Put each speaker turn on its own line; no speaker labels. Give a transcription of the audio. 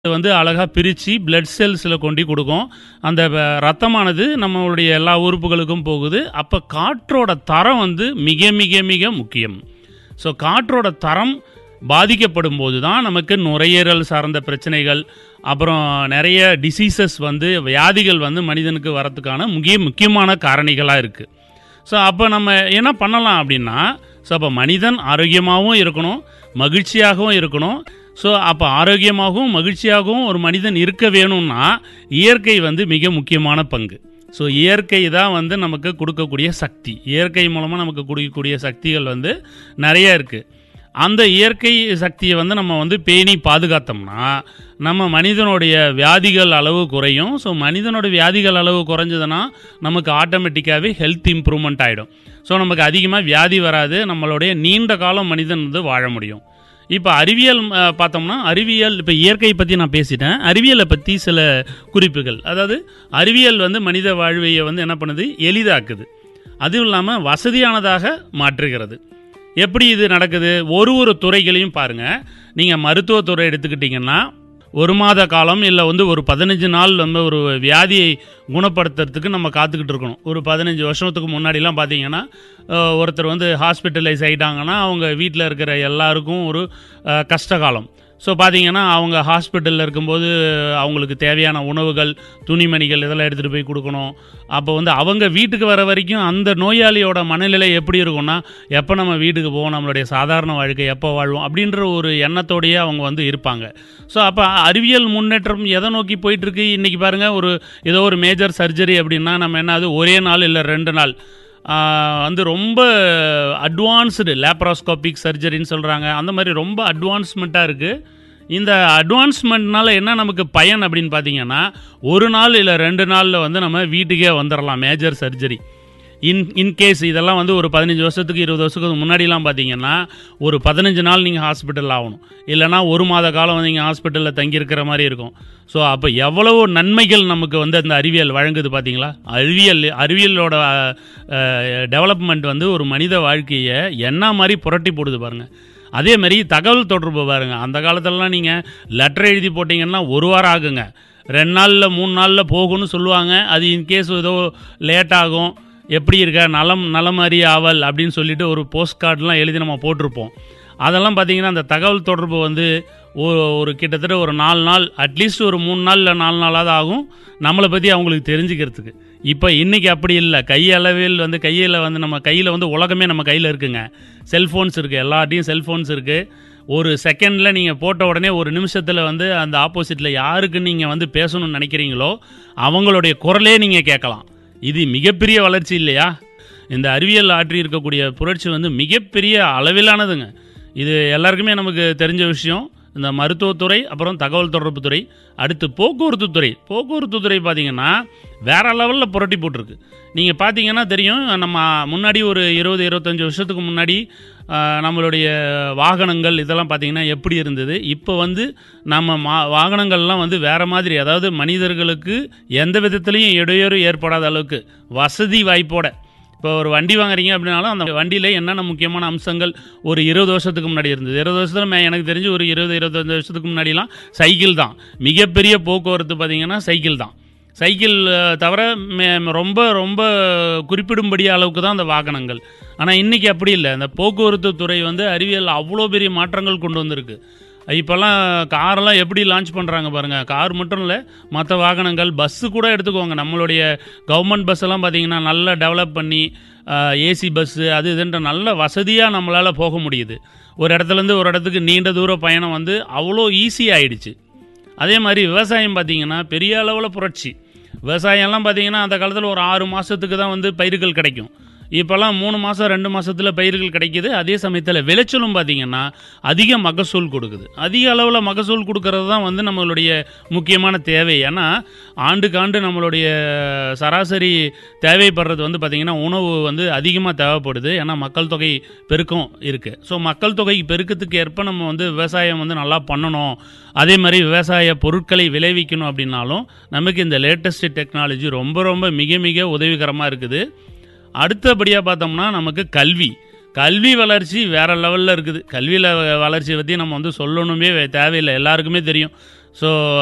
இது வந்து அழகா பிரிச்சு பிளட் செல்ஸ்ல கொண்டு கொடுக்கும் அந்த வ- ரத்தமானது நம்மளுடைய எல்லா உறுப்புகளுக்கும் போகுது அப்ப காற்றோட தரம் வந்து மிக மிக மிக முக்கியம் ஸோ காற்றோட தரம் பாதிக்கப்படும் போது தான் நமக்கு நுரையீரல் சார்ந்த பிரச்சனைகள் அப்புறம் நிறைய டிசீசஸ் வந்து வியாதிகள் வந்து மனிதனுக்கு வரத்துக்கான முக்கிய முக்கியமான காரணிகளாக இருக்குது ஸோ அப்போ நம்ம என்ன பண்ணலாம் அப்படின்னா ஸோ அப்போ மனிதன் ஆரோக்கியமாகவும் இருக்கணும் மகிழ்ச்சியாகவும் இருக்கணும் ஸோ அப்போ ஆரோக்கியமாகவும் மகிழ்ச்சியாகவும் ஒரு மனிதன் இருக்க வேணும்னா இயற்கை வந்து மிக முக்கியமான பங்கு ஸோ இயற்கை தான் வந்து நமக்கு கொடுக்கக்கூடிய சக்தி இயற்கை மூலமாக நமக்கு கொடுக்கக்கூடிய சக்திகள் வந்து நிறைய இருக்குது அந்த இயற்கை சக்தியை வந்து நம்ம வந்து பேணி பாதுகாத்தோம்னா நம்ம மனிதனுடைய வியாதிகள் அளவு குறையும் ஸோ மனிதனோட வியாதிகள் அளவு குறைஞ்சதுன்னா நமக்கு ஆட்டோமேட்டிக்காகவே ஹெல்த் இம்ப்ரூவ்மெண்ட் ஆகிடும் ஸோ நமக்கு அதிகமாக வியாதி வராது நம்மளுடைய நீண்ட காலம் மனிதன் வந்து வாழ முடியும் இப்போ அறிவியல் அஹ், பார்த்தோம்னா அறிவியல் இப்போ இயற்கை பற்றி நான் பேசிட்டேன் அறிவியலை பற்றி சில குறிப்புகள் அதாவது அறிவியல் வந்து மனித வாழ்வையை வந்து என்ன பண்ணுது எளிதாக்குது அதுவும் இல்லாமல் வசதியானதாக மாற்றுகிறது எப்படி இது நடக்குது ஒரு ஒரு துறைகளையும் பாருங்க நீங்க மருத்துவத்துறை எடுத்துக்கிட்டீங்கன்னா ஒரு மாத காலம் இல்லை வந்து ஒரு பதினஞ்சு நாள் வந்து ஒரு வியாதியை குணப்படுத்துறதுக்கு நம்ம காத்துக்கிட்டு இருக்கணும் ஒரு பதினஞ்சு வருஷத்துக்கு முன்னாடிலாம் பார்த்தீங்கன்னா அஹ், ஒருத்தர் வந்து ஹாஸ்பிட்டலைஸ் ஆகிட்டாங்கன்னா அவங்க வீட்டில் இருக்கிற எல்லாருக்கும் ஒரு அஹ், கஷ்டகாலம் ஸோ பார்த்தீங்கன்னா அவங்க ஹாஸ்பிட்டலில் இருக்கும்போது அவங்களுக்கு தேவையான உணவுகள் துணிமணிகள் இதெல்லாம் எடுத்துகிட்டு போய் கொடுக்கணும் அப்போ வந்து அவங்க வீட்டுக்கு வர வரைக்கும் அந்த நோயாளியோட மனநிலை எப்படி இருக்கும்னா எப்போ நம்ம வீட்டுக்கு போவோம் நம்மளுடைய சாதாரண வாழ்க்கை எப்போ வாழ்வோம் அப்படின்ற ஒரு எண்ணத்தோடயே அவங்க வந்து இருப்பாங்க ஸோ அப்போ அறிவியல் முன்னேற்றம் எதை நோக்கி போயிட்டுருக்கு இன்றைக்கி பாருங்கள் ஒரு ஏதோ ஒரு மேஜர் சர்ஜரி அப்படின்னா நம்ம என்ன அது ஒரே நாள் இல்லை ரெண்டு நாள் ஆஹ் வந்து ரொம்ப அட்வான்ஸ்டு லேப்ராஸ்கோபிக் சர்ஜரின்னு சொல்கிறாங்க அந்த மாதிரி ரொம்ப அட்வான்ஸ்மெண்ட்டாக இருக்குது இந்த அட்வான்ஸ்மெண்ட்னால என்ன நமக்கு பயன் அப்படின்னு பார்த்தீங்கன்னா ஒரு நாள் இல்லை ரெண்டு நாளில் வந்து நம்ம வீட்டுக்கே வந்துடலாம் மேஜர் சர்ஜரி இன் இன்கேஸ் இதெல்லாம் வந்து ஒரு பதினஞ்சு வருஷத்துக்கு இருபது வருஷத்துக்கு முன்னாடிலாம் பார்த்தீங்கன்னா ஒரு பதினஞ்சு நாள் நீங்கள் ஹாஸ்பிட்டல் ஆகணும் இல்லைனா ஒரு மாத காலம் வந்து நீங்கள் ஹாஸ்பிட்டலில் தங்கியிருக்கிற மாதிரி இருக்கும் ஸோ அப்போ எவ்வளவோ நன்மைகள் நமக்கு வந்து அந்த அறிவியல் வழங்குது பார்த்தீங்களா அறிவியல் அறிவியலோட டெவலப்மெண்ட் வந்து ஒரு மனித வாழ்க்கையை என்ன மாதிரி புரட்டி போடுது பாருங்கள் அதே மாதிரி தகவல் தொடர்பு பாருங்க அந்த காலத்துலலாம் நீங்கள் லெட்டர் எழுதி போட்டிங்கன்னா ஒரு வாரம் ஆகுங்க ரெண்டு நாளில் மூணு நாளில் போகும்னு சொல்லுவாங்க அது இன்கேஸ் ஏதோ லேட் ஆகும் எப்படி இருக்க நலம் நலம் அறிய ஆவல் அப்படின்னு சொல்லிட்டு ஒரு போஸ்ட் கார்டெலாம் எழுதி நம்ம போட்டிருப்போம் அதெல்லாம் பார்த்தீங்கன்னா அந்த தகவல் தொடர்பு வந்து ஒரு ஒரு கிட்டத்தட்ட ஒரு நாலு நாள் அட்லீஸ்ட் ஒரு மூணு நாள் இல்லை நாலு நாளாவது ஆகும் நம்மளை பற்றி அவங்களுக்கு தெரிஞ்சுக்கிறதுக்கு இப்போ இன்றைக்கி அப்படி இல்லை கையளவில் வந்து கையில் வந்து நம்ம கையில் வந்து உலகமே நம்ம கையில் இருக்குங்க செல்ஃபோன்ஸ் இருக்குது எல்லார்ட்டையும் செல்ஃபோன்ஸ் இருக்குது ஒரு செகண்டில் நீங்கள் போட்ட உடனே ஒரு நிமிஷத்தில் வந்து அந்த ஆப்போசிட்டில் யாருக்கு நீங்கள் வந்து பேசணும்னு நினைக்கிறீங்களோ அவங்களுடைய குரலே நீங்கள் கேட்கலாம் இது மிகப்பெரிய வளர்ச்சி இல்லையா இந்த அறிவியல் ஆற்றி இருக்கக்கூடிய புரட்சி வந்து மிகப்பெரிய அளவிலானதுங்க இது எல்லாருக்குமே நமக்கு தெரிஞ்ச விஷயம் இந்த மருத்துவத்துறை அப்புறம் தகவல் தொடர்பு துறை அடுத்து போக்குவரத்து துறை போக்குவரத்து துறை பார்த்தீங்கன்னா வேற லெவலில் புரட்டி போட்டிருக்கு நீங்கள் பார்த்தீங்கன்னா தெரியும் நம்ம முன்னாடி ஒரு இருபது இருபத்தஞ்சி வருஷத்துக்கு முன்னாடி ஆஹ், நம்மளுடைய வாகனங்கள் இதெல்லாம் பார்த்தீங்கன்னா எப்படி இருந்தது இப்போ வந்து நம்ம மா வாகனங்கள்லாம் வந்து வேற மாதிரி அதாவது மனிதர்களுக்கு எந்த விதத்துலையும் இடையூறு ஏற்படாத அளவுக்கு வசதி வாய்ப்போட இப்போ ஒரு வண்டி வாங்குறீங்க அப்படின்னாலும் அந்த வண்டியில் என்னென்ன முக்கியமான அம்சங்கள் ஒரு இருபது வருஷத்துக்கு முன்னாடி இருந்தது இருபது வருஷத்தில் எனக்கு தெரிஞ்சு ஒரு இருபது இருபத்தஞ்சு வருஷத்துக்கு முன்னாடிலாம் சைக்கிள் தான் மிகப்பெரிய போக்குவரத்து பார்த்தீங்கன்னா சைக்கிள் தான் சைக்கிள் அஹ், தவிர மே- ரொம்ப ரொம்ப குறிப்பிடும்படி அளவுக்கு தான் அந்த வாகனங்கள் ஆனால் இன்றைக்கி அப்படி இல்லை அந்த போக்குவரத்து துறை வந்து அறிவியல் அவ்வளோ பெரிய மாற்றங்கள் கொண்டு வந்திருக்கு இப்போல்லாம் காரெல்லாம் எப்படி லான்ச் பண்ணுறாங்க பாருங்கள் கார் மட்டும் இல்லை மற்ற வாகனங்கள் பஸ்ஸு கூட எடுத்துக்கோங்க நம்மளுடைய கவர்மெண்ட் பஸ் எல்லாம் பார்த்தீங்கன்னா நல்லா டெவலப் பண்ணி ஏசி பஸ்ஸு அது இதுன்ற நல்ல வசதியாக நம்மளால் போக முடியுது ஒரு இடத்துலேருந்து ஒரு இடத்துக்கு நீண்ட தூர பயணம் வந்து அவ்வளோ ஈஸி ஆயிடுச்சு அதே மாதிரி விவசாயம் பார்த்தீங்கன்னா பெரிய அளவில் புரட்சி விவசாயம்லாம் பார்த்தீங்கன்னா அந்த காலத்தில் ஒரு ஆறு மாதத்துக்கு தான் வந்து பயிர்கள் கிடைக்கும் இப்போல்லாம் மூணு மாதம் ரெண்டு மாதத்தில் பயிர்கள் கிடைக்குது அதே சமயத்தில் விளைச்சலும் பார்த்தீங்கன்னா அதிக மகசூல் கொடுக்குது அதிக அளவில் மகசூல் கொடுக்கறது தான் வந்து நம்மளுடைய முக்கியமான தேவை ஏன்னா ஆண்டுக்கு ஆண்டு நம்மளுடைய சராசரி தேவைப்படுறது வந்து பார்த்திங்கன்னா உணவு வந்து அதிகமாக தேவைப்படுது ஏன்னா மக்கள் தொகை பெருக்கம் இருக்குது ஸோ மக்கள் தொகை பெருக்கத்துக்கு ஏற்ப நம்ம வந்து விவசாயம் வந்து நல்லா பண்ணணும் அதே மாதிரி விவசாய பொருட்களை விளைவிக்கணும் அப்படின்னாலும் நமக்கு இந்த லேட்டஸ்ட் டெக்னாலஜி ரொம்ப ரொம்ப மிக மிக உதவிகரமாக இருக்குது அடுத்தபடியாக பார்த்தோம்னா நமக்கு கல்வி கல்வி வளர்ச்சி வேற லெவலில் இருக்குது கல்வியில் வளர்ச்சி பற்றி நம்ம வந்து சொல்லணுமே வே- தேவையில்லை எல்லாருக்குமே தெரியும் ஸோ